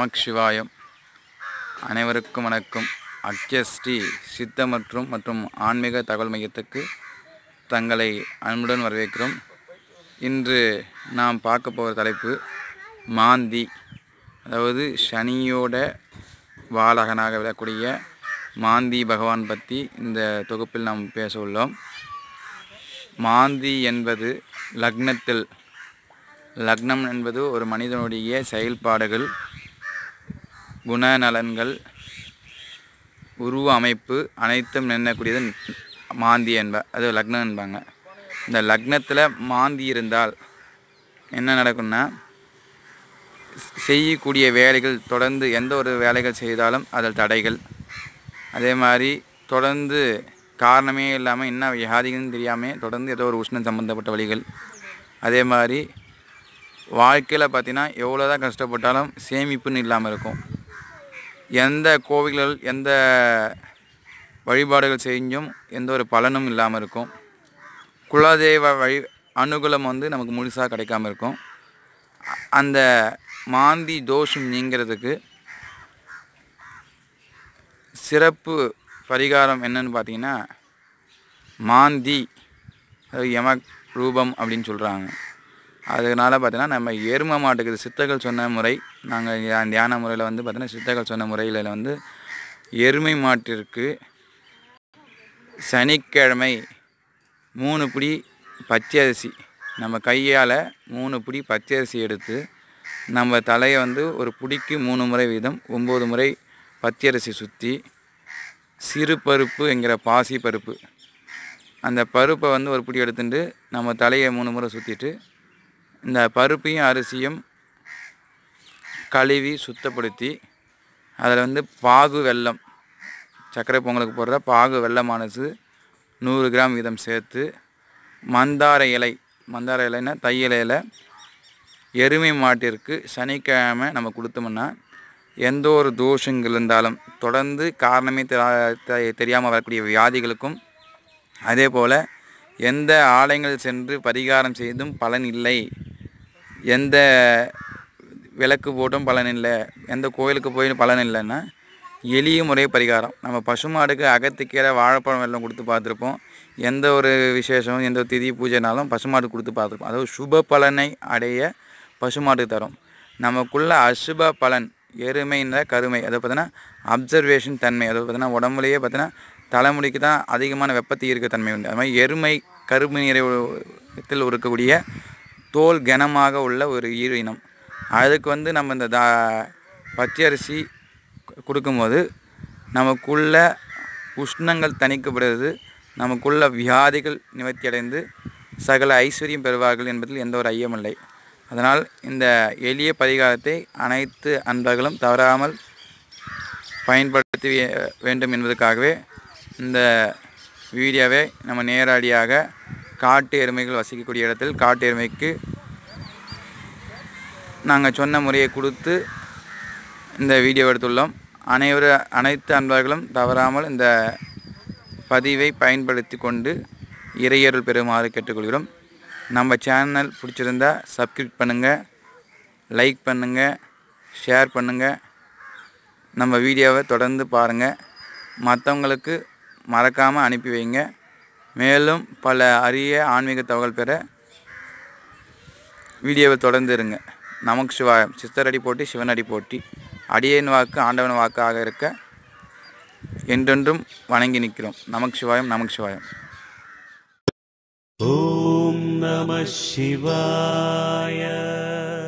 நமக் சிவாயம் அனைவருக்கும் வணக்கம் அக்யஸ்ரீ சித்த மற்றும் மற்றும் ஆன்மீக தகவல் மையத்துக்கு தங்களை அன்புடன் வரவேற்கிறோம் இன்று நாம் பார்க்க போகிற தலைப்பு மாந்தி அதாவது சனியோட வாலகனாக விடக்கூடிய மாந்தி பகவான் பற்றி இந்த தொகுப்பில் நாம் பேச உள்ளோம் மாந்தி என்பது லக்னத்தில் லக்னம் என்பது ஒரு மனிதனுடைய செயல்பாடுகள் குணநலன்கள் உருவ அமைப்பு அனைத்தும் நின்னக்கூடியது மாந்தி என்ப அது லக்னம் என்பாங்க இந்த லக்னத்தில் மாந்தி இருந்தால் என்ன நடக்கும்னா செய்யக்கூடிய வேலைகள் தொடர்ந்து எந்த ஒரு வேலைகள் செய்தாலும் அதில் தடைகள் அதே மாதிரி தொடர்ந்து காரணமே இல்லாமல் என்ன வியாதிகள்னு தெரியாமல் தொடர்ந்து ஏதோ ஒரு உஷ்ணம் சம்மந்தப்பட்ட வழிகள் அதே மாதிரி வாழ்க்கையில் பார்த்தீங்கன்னா எவ்வளோ தான் கஷ்டப்பட்டாலும் சேமிப்புன்னு இல்லாமல் இருக்கும் எந்த கோவில்கள் எந்த வழிபாடுகள் செஞ்சும் எந்த ஒரு பலனும் இல்லாமல் இருக்கும் குலதெய்வ வழி அனுகூலம் வந்து நமக்கு முழுசாக கிடைக்காம இருக்கும் அ- அந்த மாந்தி தோஷம் நீங்கிறதுக்கு சிறப்பு பரிகாரம் என்னன்னு பார்த்தீங்கன்னா மாந்தி அது யம ரூபம் அப்படின்னு சொல்கிறாங்க அதனால் பார்த்தீங்கன்னா நம்ம எரும மாட்டுக்கு இது சித்தர்கள் சொன்ன முறை நாங்கள் தியான முறையில் வந்து பார்த்தீங்கன்னா சித்தர்கள் சொன்ன முறையில் வந்து எருமை மாட்டிற்கு சனிக்கிழமை மூணு பிடி பச்சை அரிசி நம்ம கையால் மூணு பிடி பச்சை அரிசி எடுத்து நம்ம தலையை வந்து ஒரு பிடிக்கு மூணு முறை வீதம் ஒம்பது முறை பச்சை அரிசி சுற்றி சிறு பருப்பு என்கிற பாசி பருப்பு அந்த பருப்பை வந்து ஒரு பிடி எடுத்துட்டு நம்ம தலையை மூணு முறை சுற்றிட்டு இந்த பருப்பையும் அரிசியும் கழுவி சுத்தப்படுத்தி அதில் வந்து பாகு வெல்லம் சர்க்கரை பொங்கலுக்கு போடுற பாகு வெல்லமானது நூறு கிராம் வீதம் சேர்த்து மந்தார இலை மந்தார இலைன்னா தை இலையில் எருமை மாட்டிற்கு சனிக்கிழமை நம்ம கொடுத்தோம்னா எந்த ஒரு தோஷங்கள் இருந்தாலும் தொடர்ந்து காரணமே தெரியாமல் வரக்கூடிய வியாதிகளுக்கும் அதே போல் எந்த ஆலயங்கள் சென்று பரிகாரம் செய்தும் பலன் இல்லை எந்த விளக்கு போட்டும் பலன் இல்லை எந்த கோயிலுக்கு போய் பலன் இல்லைன்னா எளிய முறை பரிகாரம் நம்ம பசுமாடுக்கு அகத்திக்கீரை வாழைப்பழம் வெல்லம் கொடுத்து பார்த்துருப்போம் எந்த ஒரு விசேஷம் எந்த ஒரு திதி பூஜைனாலும் பசுமாடு கொடுத்து பார்த்துருப்போம் அதாவது சுப பலனை அடைய பசுமாட்டுக்கு தரும் நமக்குள்ள அசுப பலன் எருமைன்ற கருமை அதை பார்த்தீங்கன்னா அப்சர்வேஷன் தன்மை அதை பார்த்தீங்கன்னா உடம்புலையே பார்த்தீங்கன்னா தலைமுடிக்கு தான் அதிகமான வெப்பத்தை ஈர்க்க தன்மை உண்டு அது மாதிரி எருமை கருமை நிறைவில் இருக்கக்கூடிய தோல் கனமாக உள்ள ஒரு ஈரினம் அதுக்கு வந்து நம்ம இந்த தா பச்சை அரிசி கு- கொடுக்கும்போது நமக்குள்ள உஷ்ணங்கள் தணிக்கப்படுறது நமக்குள்ள வியாதிகள் நிவர்த்தி அடைந்து சகல ஐஸ்வர்யம் பெறுவார்கள் என்பதில் எந்த ஒரு ஐயமில்லை அதனால் இந்த எளிய பரிகாரத்தை அனைத்து அன்பர்களும் தவறாமல் பயன்படுத்தி வே- வேண்டும் என்பதற்காகவே இந்த வீடியோவை நம்ம நேரடியாக காட்டு எருமைகள் வசிக்கக்கூடிய இடத்தில் காட்டு எருமைக்கு நாங்கள் சொன்ன முறையை கொடுத்து இந்த வீடியோ எடுத்துள்ளோம் அனைவரு அனைத்து அன்பர்களும் தவறாமல் இந்த பதிவை பயன்படுத்தி கொண்டு இறையருள் பெறுமாறு கேட்டுக்கொள்கிறோம் நம்ம சேனல் பிடிச்சிருந்தா சப்ஸ்கிரைப் பண்ணுங்கள் லைக் பண்ணுங்கள் ஷேர் பண்ணுங்கள் நம்ம வீடியோவை தொடர்ந்து பாருங்கள் மற்றவங்களுக்கு மறக்காமல் அனுப்பி வைங்க மேலும் பல அரிய ஆன்மீக தகவல் பெற வீடியோவை தொடர்ந்து இருங்க நமக்கு சிவாயம் சித்தரடி போட்டி சிவனடி போட்டி அடியேன் வாக்கு ஆண்டவன் வாக்காக இருக்க என்றென்றும் வணங்கி நிற்கிறோம் நமக்கு சிவாயம் நமக்கு சிவாயம் ॐ नमः शिवाय